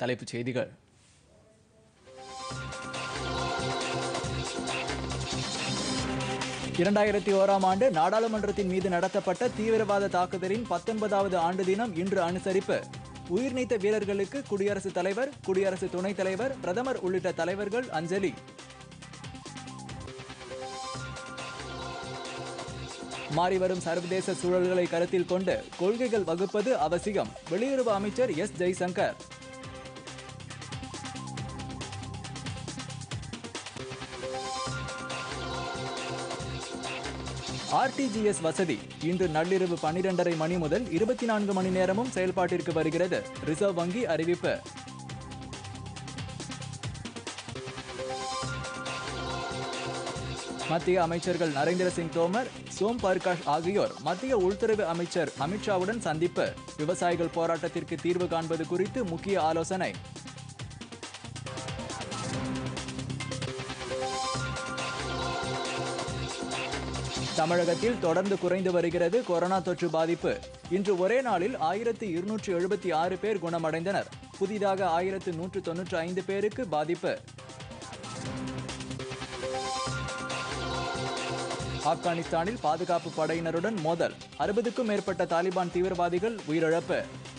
தலைப்புச் செய்திகள் இரண்டாயிரத்தி ஓராம் ஆண்டு நாடாளுமன்றத்தின் மீது நடத்தப்பட்ட தீவிரவாத தாக்குதலின் பத்தொன்பதாவது ஆண்டு தினம் இன்று அனுசரிப்பு உயிர் நீத்த வீரர்களுக்கு குடியரசுத் தலைவர் குடியரசு துணைத் தலைவர் பிரதமர் உள்ளிட்ட தலைவர்கள் அஞ்சலி மாறிவரும் சர்வதேச சூழல்களை கருத்தில் கொண்டு கொள்கைகள் வகுப்பது அவசியம் வெளியுறவு அமைச்சர் எஸ் ஜெய்சங்கர் ஆர்டிஜிஎஸ் வசதி இன்று நள்ளிரவு பன்னிரண்டரை மணி முதல் இருபத்தி நான்கு மணி நேரமும் செயல்பாட்டிற்கு வருகிறது ரிசர்வ் வங்கி அறிவிப்பு மத்திய அமைச்சர்கள் நரேந்திர சிங் தோமர் சோம் பர்காஷ் ஆகியோர் மத்திய உள்துறை அமைச்சர் அமித்ஷாவுடன் சந்திப்பு விவசாயிகள் போராட்டத்திற்கு தீர்வு காண்பது குறித்து முக்கிய ஆலோசனை தமிழகத்தில் தொடர்ந்து குறைந்து வருகிறது கொரோனா தொற்று பாதிப்பு இன்று ஒரே நாளில் ஆயிரத்தி இருநூற்று எழுபத்தி ஆறு பேர் குணமடைந்தனர் புதிதாக ஆயிரத்து நூற்று தொன்னூற்று ஐந்து பேருக்கு பாதிப்பு ஆப்கானிஸ்தானில் பாதுகாப்பு படையினருடன் மோதல் அறுபதுக்கும் மேற்பட்ட தாலிபான் தீவிரவாதிகள் உயிரிழப்பு